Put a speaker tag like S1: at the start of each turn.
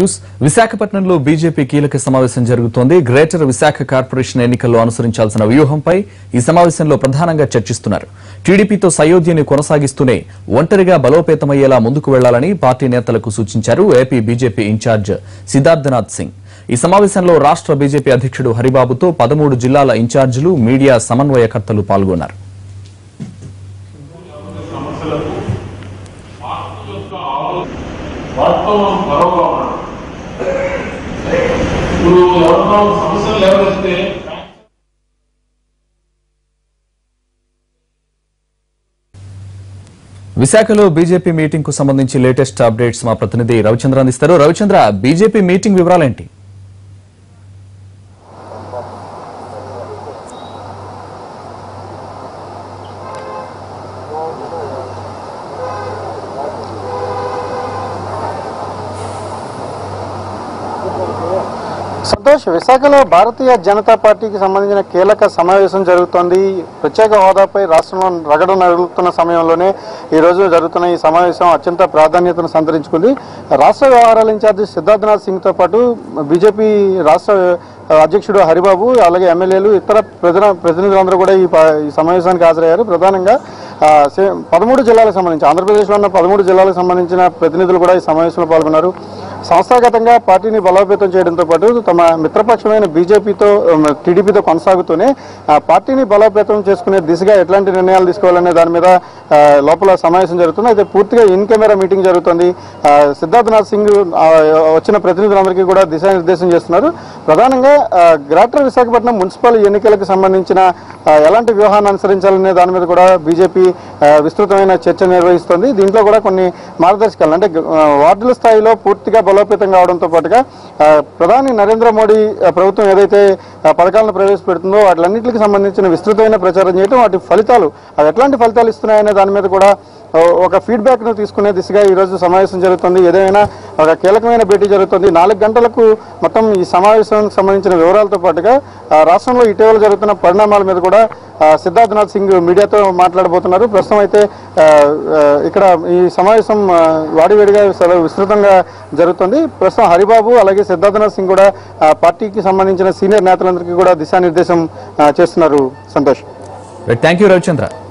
S1: News విశాఖపట్నంలో BJP కీలక సమావేశం జరుగుతోంది గ్రేటర్ విశాఖ కార్పొరేషన్ ఎన్నికల్లో అనుసరించాల్సిన వ్యూహంపై ఈ సమావేశంలో ప్రధానంగా చర్చిస్తున్నారు టీడీపీతో సయోధ్యని కొనసాగిస్తూనే ఒంటరిగా బలోపేతమయ్యేలా ముందుకు వెళ్లాలని పార్టీ నేతలకు సూచించారు AP BJP in-charge Siddharthnath Singh ఈ సమావేశంలో రాష్ట్ర బీజేపీ అధ్యక్షుడు హరిబాబుతో పదమూడు జిల్లాల ఇన్ఛార్జీలు మీడియా సమన్వయకర్తలు పాల్గొన్నారు
S2: వాస్తవం మరొక మాట. ఇప్పుడు ఎవరన్నా సమస్యలు లేవనెత్తే
S1: విశాఖలో బీజేపీ మీటింగ్ కు సంబంధించి లేటెస్ట్ అప్డేట్స్ మా ప్రతినిధి రవిచంద్ర అందిస్తారు రవిచంద్ర బీజేపీ మీటింగ్ వివరాలేంటి
S3: సంతోష్ విశాఖలో భారతీయ జనతా పార్టీకి సంబంధించిన కీలక సమావేశం జరుగుతోంది ప్రత్యేక హోదాపై రాష్ట్రంలో రగడ నడుగుతున్న సమయంలోనే ఈ రోజు జరుగుతున్న ఈ సమావేశం అత్యంత ప్రాధాన్యతను సంతరించుకుంది రాష్ట్ర వ్యవహారాల ఇన్ఛార్జి సిద్ధార్థనాథ్ సింగ్తో పాటు బీజేపీ రాష్ట్ర అధ్యక్షుడు హరిబాబు అలాగే ఎమ్మెల్యేలు ఇతర ప్రజల ప్రతినిధులందరూ కూడా ఈ ప- ఈ సమావేశానికి హాజరయ్యారు ప్రధానంగా ఆ, సే- పదమూడు జిల్లాలకు సంబంధించి ఆంధ్రప్రదేశ్లో ఉన్న పదమూడు జిల్లాలకు సంబంధించిన ప్రతినిధులు కూడా ఈ సమావేశంలో పాల్గొన్నారు సంస్థాగతంగా పార్టీని బలోపేతం చేయడంతో పాటు తమ మిత్రపక్షమైన బీజేపీతో టీడీపీతో కొనసాగుతూనే ఆ, పార్టీని బలోపేతం చేసుకునే దిశగా ఎట్లాంటి నిర్ణయాలు తీసుకోవాలనే దాని మీద ఆ, లోపల సమావేశం జరుగుతుంది అయితే పూర్తిగా ఇన్ కెమెరా మీటింగ్ జరుగుతుంది ఆ, సిద్ధార్థనాథ్ సింగ్ ఆ, వచ్చిన ప్రతినిధులందరికీ కూడా దిశానిర్దేశం చేస్తున్నారు ప్రధానంగా ఆ, గ్రేటర్ విశాఖపట్నం మున్సిపల్ ఎన్నికలకు సంబంధించిన ఆ, ఎలాంటి వ్యూహాన్ని అనుసరించాలనే దాని మీద కూడా బీజేపీ ఆ, విస్తృతమైన చర్చ నిర్వహిస్తుంది దీంట్లో కూడా కొన్ని మార్గదర్శకాలు అంటే ఆ, వార్డుల స్థాయిలో పూర్తిగా బలోపేతం కావడంతో పాటుగా ఆ, ప్రధాని నరేంద్ర మోడీ ఆ, ప్రభుత్వం ఏదైతే ఆ, పథకాలను ప్రవేశపెడుతుందో వాటిలన్నింటికి సంబంధించిన విస్తృతమైన ప్రచారం చేయడం వాటి ఫలితాలు అవి ఎట్లాంటి ఫలితాలు ఇస్తున్నాయనే దాని మీద కూడా ఓ- ఒక ఫీడ్బ్యాక్ ను తీసుకునే దిశగా ఈ రోజు సమావేశం జరుగుతుంది ఏదైనా ఒక కీలకమైన భేటీ జరుగుతుంది నాలుగు గంటలకు మొత్తం ఈ సమావేశానికి సంబంధించిన వివరాలతో పాటుగా ఆ, రాష్ట్రంలో ఇటీవల జరుగుతున్న పరిణామాల మీద కూడా ఆ, సిద్ధార్థనాథ్ సింగ్ మీడియాతో మాట్లాడబోతున్నారు ప్రస్తుతం అయితే ఆ, ఆ, ఇక్కడ ఈ సమావేశం ఆ, వాడివేడిగా చాలా విస్తృతంగా జరుగుతుంది ప్రస్తుతం హరిబాబు అలాగే సిద్ధార్థనాథ్ సింగ్ కూడా ఆ, పార్టీకి సంబంధించిన సీనియర్ నేతలందరికీ కూడా దిశానిర్దేశం ఆ, చేస్తున్నారు సంతోష్
S1: థ్యాంక్ యూ రవిచంద్ర